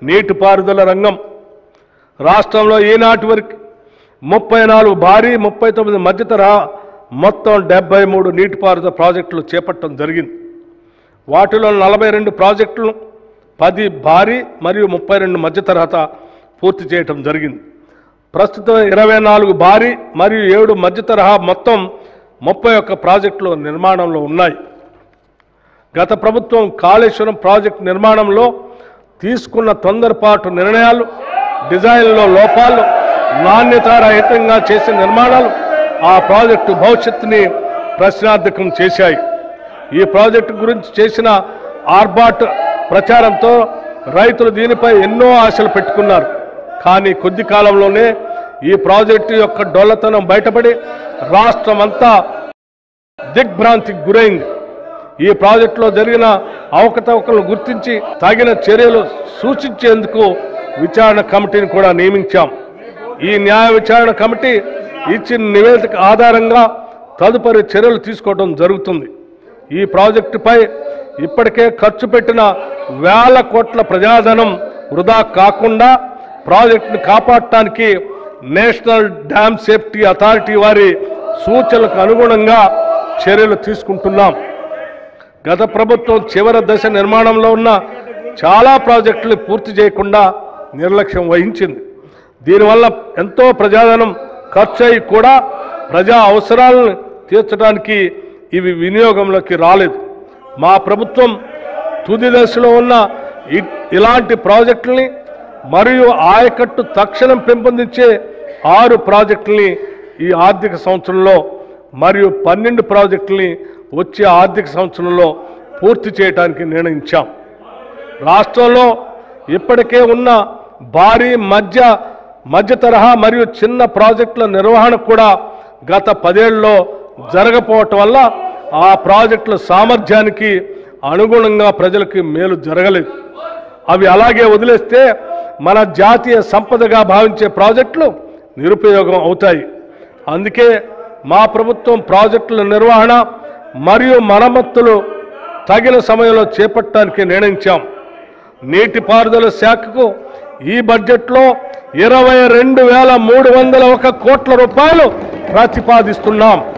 నీటిపారుదల రంగం రాష్ట్రంలో ఈనాటి వరకు ముప్పై నాలుగు భారీ ముప్పై తొమ్మిది మధ్యతరహా మొత్తం డెబ్బై మూడు నీటిపారుదల ప్రాజెక్టులు చేపట్టడం జరిగింది వాటిలో నలభై రెండు ప్రాజెక్టులు పది భారీ మరియు ముప్పై రెండు మధ్య తరహత పూర్తి చేయటం జరిగింది ప్రస్తుతం ఇరవై నాలుగు భారీ మరియు ఏడు మధ్య తరహా మొత్తం ముప్పై ఒక్క ప్రాజెక్టులు నిర్మాణంలో ఉన్నాయి గత ప్రభుత్వం కాళేశ్వరం ప్రాజెక్టు నిర్మాణంలో తీసుకున్న తొందరపాటు నిర్ణయాలు డిజైన్లో లోపాలు నాణ్యతారహితంగా చేసిన నిర్మాణాలు ఆ ప్రాజెక్టు భవిష్యత్తుని ప్రశ్నార్థకం చేశాయి ఈ ప్రాజెక్టు గురించి చేసిన ఆర్బాట్ ప్రచారంతో రైతులు దీనిపై ఎన్నో ఆశలు పెట్టుకున్నారు కానీ కొద్ది కాలంలోనే ఈ ప్రాజెక్టు యొక్క డొల్లతనం బయటపడి రాష్ట్రమంతా దిగ్భ్రాంతికి గురైంది ఈ ప్రాజెక్టులో జరిగిన అవకతవకలను గుర్తించి తగిన చర్యలు సూచించేందుకు విచారణ కమిటీని కూడా నియమించాం ఈ న్యాయ విచారణ కమిటీ ఇచ్చిన నివేదిక ఆధారంగా తదుపరి చర్యలు తీసుకోవడం జరుగుతుంది ఈ ప్రాజెక్టుపై ఇప్పటికే ఖర్చు పెట్టిన వేల కోట్ల ప్రజాధనం వృధా కాకుండా ప్రాజెక్టును కాపాడటానికి నేషనల్ డ్యామ్ సేఫ్టీ అథారిటీ వారి సూచనలకు అనుగుణంగా చర్యలు తీసుకుంటున్నాం గత ప్రభుత్వం చివరి దశ నిర్మాణంలో ఉన్న చాలా ప్రాజెక్టులు పూర్తి చేయకుండా నిర్లక్ష్యం వహించింది దీనివల్ల ఎంతో ప్రజాధనం ఖర్చు అయి కూడా ప్రజా అవసరాలను తీర్చడానికి ఇవి వినియోగంలోకి రాలేదు మా ప్రభుత్వం తుది దశలో ఉన్న ఇ- ఇలాంటి ప్రాజెక్టుల్ని మరియు ఆయకట్టు తక్షణం పెంపొందించే ఆరు ప్రాజెక్టుల్ని ఈ ఆర్థిక సంవత్సరంలో మరియు పన్నెండు ప్రాజెక్టుల్ని వచ్చే ఆర్థిక సంవత్సరంలో పూర్తి చేయడానికి నిర్ణయించాం రాష్ట్రంలో ఇప్పటికే ఉన్న భారీ మధ్య మధ్య తరహా మరియు చిన్న ప్రాజెక్టుల నిర్వహణ కూడా గత పదేళ్లలో జరగపోవటం వల్ల ఆ ప్రాజెక్టుల సామర్థ్యానికి అనుగుణంగా ప్రజలకి మేలు జరగలేదు అవి అలాగే వదిలేస్తే మన జాతీయ సంపదగా భావించే ప్రాజెక్టులు నిరుపయోగం అవుతాయి అందుకే మా ప్రభుత్వం ప్రాజెక్టుల నిర్వహణ మరియు మరమ్మతులు తగిన సమయంలో చేపట్టడానికి నిర్ణయించాం నీటిపారుదల శాఖకు ఈ బడ్జెట్లో ఇరవై రెండు వేల మూడు వందల ఒక కోట్ల రూపాయలు ప్రతిపాదిస్తున్నాం